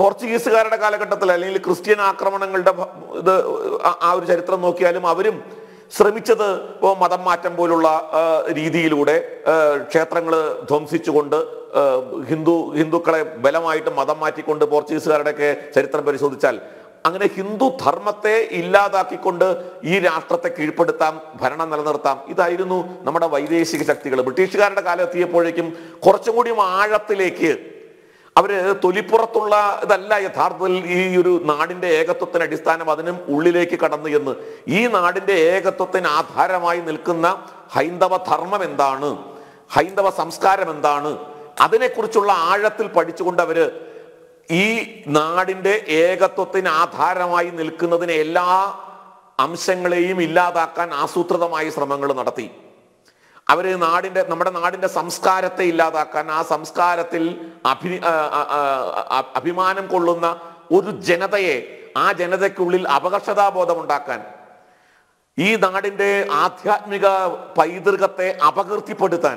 പോർച്ചുഗീസുകാരുടെ കാലഘട്ടത്തിൽ അല്ലെങ്കിൽ ക്രിസ്ത്യൻ ആക്രമണങ്ങളുടെ ഭ- ഇത് ആ- ആ ഒരു ചരിത്രം നോക്കിയാലും അവരും ശ്രമിച്ചത് ഇപ്പോ മതം മാറ്റം പോലുള്ള ആ, രീതിയിലൂടെ ക്ഷേത്രങ്ങൾ ധ്വംസിച്ചുകൊണ്ട് ആ, ഹിന്ദു ഹിന്ദുക്കളെ ബലമായിട്ട് മതം മാറ്റിക്കൊണ്ട് പോർച്ചുഗീസുകാരുടെയൊക്കെ ചരിത്രം പരിശോധിച്ചാൽ അങ്ങനെ ഹിന്ദു ധർമ്മത്തെ ഇല്ലാതാക്കിക്കൊണ്ട് ഈ രാഷ്ട്രത്തെ കീഴ്പ്പെടുത്താം ഭരണം നിലനിർത്താം ഇതായിരുന്നു നമ്മുടെ വൈദേശിക ശക്തികൾ ബ്രിട്ടീഷുകാരുടെ കാലം എത്തിയപ്പോഴേക്കും കുറച്ചും കൂടി ആഴത്തിലേക്ക് അവര് തൊലിപ്പുറത്തുള്ള ഇതല്ല യഥാർത്ഥത്തിൽ ഈ ഒരു നാടിന്റെ ഏകത്വത്തിന് അടിസ്ഥാനം അതിനും ഉള്ളിലേക്ക് കടന്നു എന്ന് ഈ നാടിന്റെ ഏകത്വത്തിന് ആധാരമായി നിൽക്കുന്ന ഹൈന്ദവ ധർമ്മം എന്താണ് ഹൈന്ദവ സംസ്കാരം എന്താണ് അതിനെക്കുറിച്ചുള്ള ആഴത്തിൽ പഠിച്ചുകൊണ്ട് അവര് ഈ നാടിന്റെ ഏകത്വത്തിന് ആധാരമായി നിൽക്കുന്നതിന് എല്ലാ അംശങ്ങളെയും ഇല്ലാതാക്കാൻ ആസൂത്രിതമായ ശ്രമങ്ങൾ നടത്തി അവര് നാടിന്റെ നമ്മുടെ നാടിന്റെ സംസ്കാരത്തെ ഇല്ലാതാക്കാൻ ആ സംസ്കാരത്തിൽ അഭി ആ, ആ, ആ, ആ, അഭിമാനം കൊള്ളുന്ന ഒരു ജനതയെ ആ ജനതയ്ക്കുള്ളിൽ അപകർഷതാബോധം ഉണ്ടാക്കാൻ ഈ നാടിന്റെ ആധ്യാത്മിക പൈതൃകത്തെ അപകീർത്തിപ്പെടുത്താൻ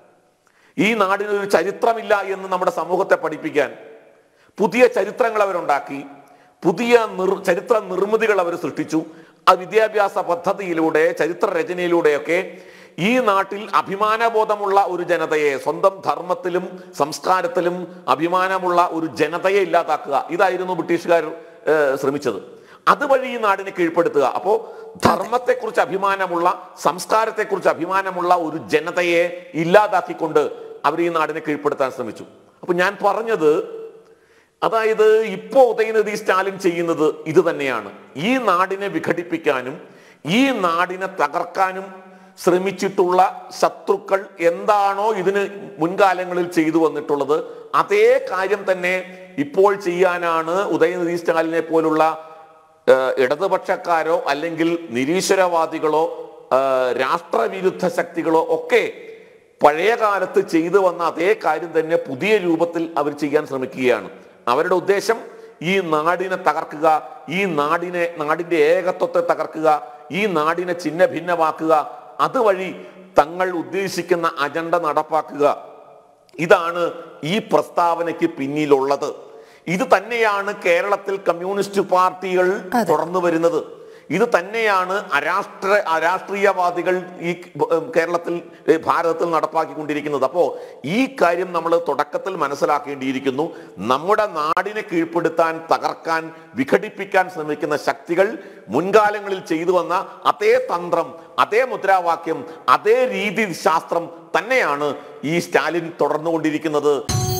ഈ നാടിന് ഒരു ചരിത്രമില്ല എന്ന് നമ്മുടെ സമൂഹത്തെ പഠിപ്പിക്കാൻ പുതിയ ചരിത്രങ്ങൾ അവരുണ്ടാക്കി പുതിയ നിർ ചരിത്ര നിർമ്മിതികൾ അവർ സൃഷ്ടിച്ചു ആ വിദ്യാഭ്യാസ പദ്ധതിയിലൂടെ ചരിത്ര രചനയിലൂടെയൊക്കെ ഈ നാട്ടിൽ അഭിമാനബോധമുള്ള ഒരു ജനതയെ സ്വന്തം ധർമ്മത്തിലും സംസ്കാരത്തിലും അഭിമാനമുള്ള ഒരു ജനതയെ ഇല്ലാതാക്കുക ഇതായിരുന്നു ബ്രിട്ടീഷുകാർ ഏഹ്, ശ്രമിച്ചത് അതുവഴി ഈ നാടിനെ കീഴ്പ്പെടുത്തുക അപ്പോ ധർമ്മത്തെക്കുറിച്ച് അഭിമാനമുള്ള സംസ്കാരത്തെക്കുറിച്ച് അഭിമാനമുള്ള ഒരു ജനതയെ ഇല്ലാതാക്കിക്കൊണ്ട് അവർ ഈ നാടിനെ കീഴ്പ്പെടുത്താൻ ശ്രമിച്ചു അപ്പൊ ഞാൻ പറഞ്ഞത് അതായത് ഇപ്പോ ഉദയനിധി സ്റ്റാലിൻ ചെയ്യുന്നത് ഇത് തന്നെയാണ് ഈ നാടിനെ വിഘടിപ്പിക്കാനും ഈ നാടിനെ തകർക്കാനും ശ്രമിച്ചിട്ടുള്ള ശത്രുക്കൾ എന്താണോ ഇതിന് മുൻകാലങ്ങളിൽ ചെയ്തു വന്നിട്ടുള്ളത് അതേ കാര്യം തന്നെ ഇപ്പോൾ ചെയ്യാനാണ് ഉദയനിധി സ്റ്റാലിനെ പോലുള്ള ഏഹ്, ഇടതുപക്ഷക്കാരോ അല്ലെങ്കിൽ നിരീശ്വരവാദികളോ ഏഹ്, രാഷ്ട്രവിരുദ്ധ ശക്തികളോ ഒക്കെ പഴയ കാലത്ത് ചെയ്തു വന്ന അതേ കാര്യം തന്നെ പുതിയ രൂപത്തിൽ അവർ ചെയ്യാൻ ശ്രമിക്കുകയാണ് അവരുടെ ഉദ്ദേശം ഈ നാടിനെ തകർക്കുക ഈ നാടിനെ നാടിന്റെ ഏകത്വത്തെ തകർക്കുക ഈ നാടിനെ ചിഹ്ന ഭിന്നമാക്കുക അതുവഴി തങ്ങൾ ഉദ്ദേശിക്കുന്ന അജണ്ട നടപ്പാക്കുക ഇതാണ് ഈ പ്രസ്താവനയ്ക്ക് പിന്നിലുള്ളത് ഇത് തന്നെയാണ് കേരളത്തിൽ കമ്മ്യൂണിസ്റ്റ് പാർട്ടികൾ തുടർന്നു വരുന്നത് ഇത് തന്നെയാണ് അരാഷ്ട്ര അരാഷ്ട്രീയവാദികൾ ഈ ഉം, കേരളത്തിൽ ഏ, ഭാരതത്തിൽ നടപ്പാക്കിക്കൊണ്ടിരിക്കുന്നത് അപ്പോ ഈ കാര്യം നമ്മൾ തുടക്കത്തിൽ മനസ്സിലാക്കേണ്ടിയിരിക്കുന്നു നമ്മുടെ നാടിനെ കീഴ്പ്പെടുത്താൻ തകർക്കാൻ വിഘടിപ്പിക്കാൻ ശ്രമിക്കുന്ന ശക്തികൾ മുൻകാലങ്ങളിൽ ചെയ്തു വന്ന അതേ തന്ത്രം അതേ മുദ്രാവാക്യം അതേ രീതി ശാസ്ത്രം തന്നെയാണ് ഈ സ്റ്റാലിൻ തുടർന്നുകൊണ്ടിരിക്കുന്നത്